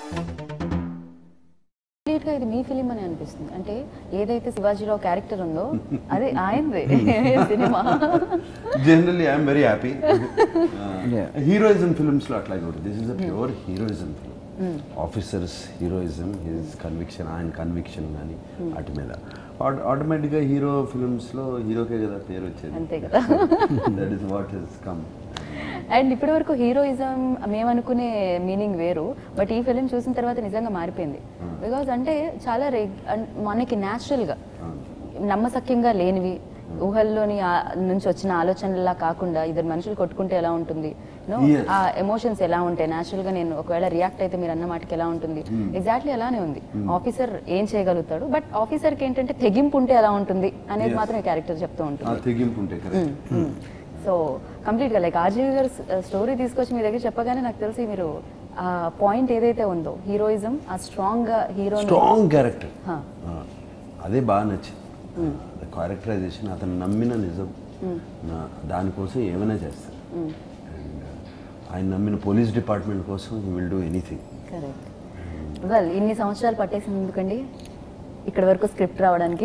Complete గా ఇది మీ film అని అనిపిస్తుంది అంటే ఏదైతే శివాజీరావు క్యారెక్టర్ ఉందో అదే ఆయనదే cinema generally I'm very happy Yeah. Heroism films లో అట్లాగే ఉంటుంది this is a pure heroism film officers heroism his conviction ఆయన కన్విక్షన్ కానీ వాటి మీద ఆటోమేటిక్గా హీరో ఫిల్మ్స్ లో హీరోకే కదా పేరు వచ్చేది అంతే కదా. That is what he's come and ఇప్పటి వరకు హీరోయిజం మేము అనుకునే మీనింగ్ వేరు బట్ ఈ ఫిలిం చూసిన తర్వాత నిజంగా మారిపోయింది బికాజ్ అంటే చాలా రెగ్ అన్- మనకి న్యాచురల్గా నమ్మసక్యంగా లేనివి ఊహల్లోని ఆ- నుంచి వచ్చిన ఆలోచనలా కాకుండా ఇద్దరు మనుషులు కొట్టుకుంటే ఎలా ఉంటుంది నో Yes. ఆ ఎమోషన్స్ ఎలా ఉంటాయి న్యాచురల్ గా నేను ఒకవేళ రియాక్ట్ అయితే మీరు అన్న మాటకి ఎలా ఉంటుంది ఎగ్జాక్ట్లీ అలానే ఉంది ఆఫీసర్ ఏం చేయగలుగుతాడు బట్ ఆఫీసర్ కి ఏంటంటే తెగింపు ఉంటే ఎలా ఉంటుంది అనేది Yes. మాత్రం ఈ క్యారెక్టర్ చెప్తూ ఆ ఉంటుంది తెగింపు ఉంటే కరెక్ట్ సో కంప్లీట్ గా లైక్ ఆర్జీవి గారు స్టోరీ తీసుకొచ్చి మీ దగ్గర చెప్పగానే నాకు తెలిసి మీరు ఆ పాయింట్ ఏదైతే ఉందో హీరోయిజం ఆ స్ట్రాంగ్ గా హీరో స్ట్రాంగ్ క్యారెక్టర్ Huh. అదే బాగా నచ్చింది క్యారెక్టరైజేషన్ అతను నమ్మిన నిజం నా- దానికోసం ఏమైనా చేస్తారు అండ్ ఆయన నమ్మిన పోలీస్ డిపార్ట్మెంట్ కోసం he will do anything correct well ఇన్ని సంవత్సరాలు పట్టేసింది ఎందుకండి ఇక్కడ వరకు స్క్రిప్ట్ రావడానికి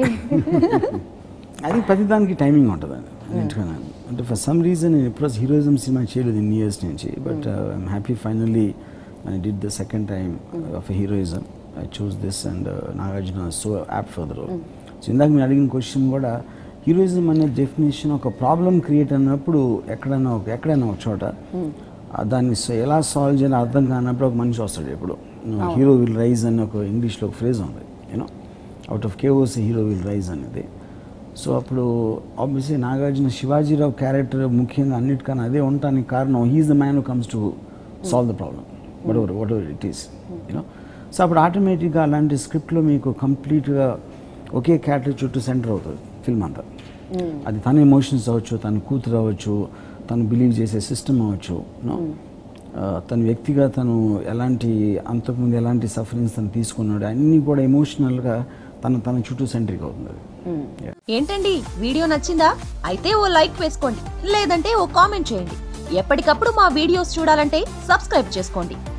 అది ప్రతి దానికి టైమింగ్ ఉంటుంది అన్నింటికన్నా అంటే ఫర్ సమ్ రీజన్ నేను ఎప్పుడు హీరోయిజం సినిమా చేయలేదు ఇన్ని ఇయర్స్ నుంచి but I'm happy finally I did the second time of heroism I choose this and Nagarjuna so apt for the role so ఇందాక మీరు అడిగిన క్వశ్చన్ కూడా హీరోయిజం అనే డెఫినేషన్ ఒక ప్రాబ్లం క్రియేట్ అయినప్పుడు ఎక్కడైనా ఒక ఎక్కడైనా ఒక చోట ఆ దాన్ని స- ఎలా సాల్వ్ చేయాలో అర్థం కానప్పుడు ఒక మనిషి వస్తాడు ఎప్పుడు హీరో విల్ రైజ్ అని ఒక ఇంగ్లీష్లో ఒక ఫ్రేజ్ ఉంది you know out of chaos hero will rise అనేది సో అప్పుడు ఆబ్వియస్లీ నాగార్జున శివాజీరావు క్యారెక్టర్ ముఖ్యంగా అన్నిటికన్నా అదే ఉండటానికి కారణం he's the man who comes to solve the problem whatever whatever it is you know so అప్పుడు ఆటోమేటిక్గా అలాంటి స్క్రిప్ట్లో మీకు కంప్లీట్గా ఒకే క్యారెక్టర్ చుట్టూ సెంటర్ అవుతుంది ఫిల్మ్ అంతా అది తన ఎమోషన్స్ అవ్వచ్చు తన కూతురు అవ్వచ్చు తను బిలీవ్ చేసే సిస్టమ్ అవ్వచ్చు నో తన వ్యక్తిగా తను ఎలాంటి అంతకుముందు ఎలాంటి సఫరింగ్స్ తను తీసుకున్నాడు అన్నీ కూడా ఎమోషనల్గా తన తన చుట్టూ సెంట్రిక్ అవుతుంది అది Yeah. ఏంటండి వీడియో నచ్చిందా అయితే ఓ లైక్ వేసుకోండి లేదంటే ఓ కామెంట్ చేయండి ఎప్పటికప్పుడు మా వీడియోస్ చూడాలంటే సబ్స్క్రైబ్ చేసుకోండి